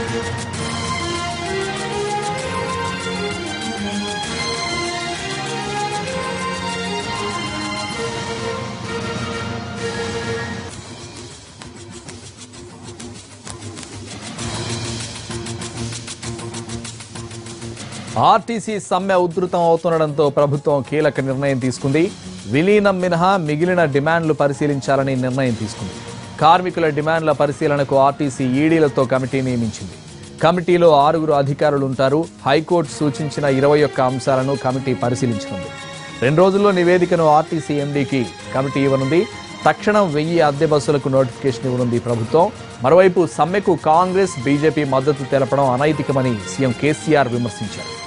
RTC సమ్మె ఉధృతం అవుతుండటంతో ప్రభుత్వం కీలక నిర్ణయం తీసుకుంది విలీనం మినహా మిగిలిన డిమాండ్లు పరిశీలించాలని నిర్ణయం తీసుకుంది కార్మికుల డిమాండ్ల పరిశీలనకు ఆర్టీసీ ఈడీలతో కమిటీ నియమించింది కమిటీలో ఆరుగురు అధికారులు ఉంటారు హైకోర్టు సూచించిన ఇరవై ఒక్క అంశాలను కమిటీ పరిశీలించనుంది రెండు రోజుల్లో నివేదికను ఆర్టీసీ ఎండీకి కమిటీ ఇవ్వనుంది తక్షణం వెయ్యి అద్దె బస్సులకు నోటిఫికేషన్ ఇవ్వనుంది ప్రభుత్వం మరోవైపు సమ్మెకు కాంగ్రెస్ బీజేపీ మద్దతు తెలపడం అనైతికమని సీఎం కేసీఆర్ విమర్శించారు